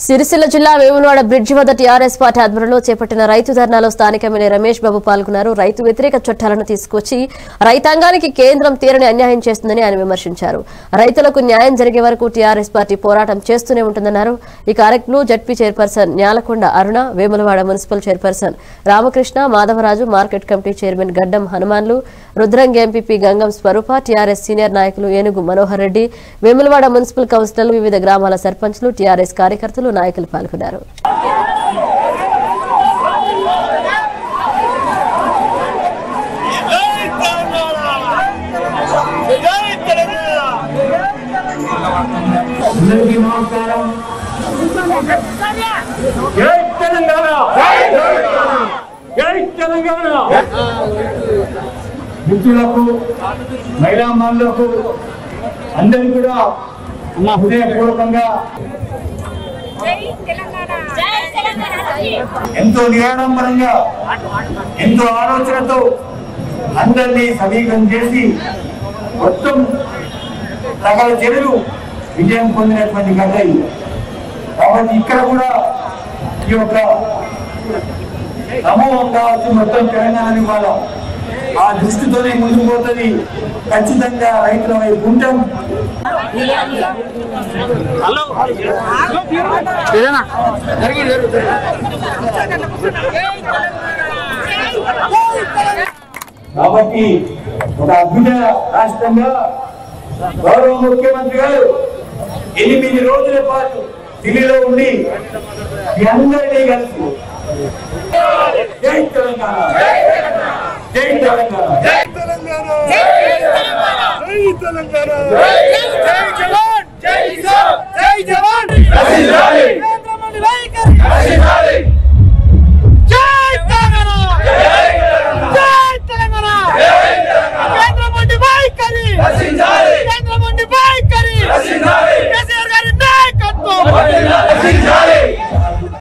సిరిసిల్ల జిల్లా వేములవాడ బ్రిడ్జి వద్ద TRS party ఆధ్వర్యంలో చేపట్టిన రైతు ధర్నాలో స్థానిక ఎమ్మెల్యే రమేష్ బాబు పాల్గొన్నారు రైతు వ్యతిరేక చట్టాలను తీసుకొచ్చి రైతాంగానికి కేంద్రం తీరని అన్యాయం చేస్తుందని ఆయన విమర్శించారు రైతులకు న్యాయం జరిగే వరకు టీఆర్ఎస్ పార్టీ పోరాటం చేస్తూనే ఉంటుందన్నారు ఈ కార్యక్రమంలో ZP chairperson Nyalakonda Aruna Vemulawada municipal chairperson Ramakrishna Madhavaraju market committee chairman Gaddam Hanumanlu Rudrangi MPP Gangam Swaroopa TRS senior నాయకులు ఏనుగు మనోహర్ రెడ్డి వేములవాడ మున్సిపల్ కౌన్సిలర్లు వివిధ గ్రామాల సర్పంచ్లు టీఆర్ఎస్ కార్యకర్తలు నాయకులు పాల్గొన్నారు జై తెలంగాణ జై తెలంగాణ అందరికీ నమస్కారం జై తెలంగాణ జై తెలంగాణ మిత్రులకు మహిళా మనులకు అందరికీ కూడా నా హృదయపూర్వకంగా జై తెలంగాణ జై తెలంగాణ ఎంతో నిరాడంబరంగా ఎంతో ఆలోచనతో అందరినీ సమీకరణ చేసి మొత్తం సకల జనులు విజయం పొందినటువంటి కథ ఇది కాబట్టి ఇక్కడ కూడా ఈ యొక్క సమూహం కావచ్చు మొత్తం తెలంగాణ వాళ్ళ ఆ దృష్టితోనే ముందుకు పోతుంది ఖచ్చితంగా రైతుల వైపు ఉంటాం కాబట్టి ఒక అద్భుత రాష్ట్రంగా గౌరవ ముఖ్యమంత్రి గారు ఎనిమిది రోజుల పాటు ఢిల్లీలో ఉండి మీ అందరినీ కలిసి జై తెలంగాణ జై తెలంగాణ జై తెలంగాణ జై తెలంగాణ జై జవాన్ జై కిసాన్ జై జవాన్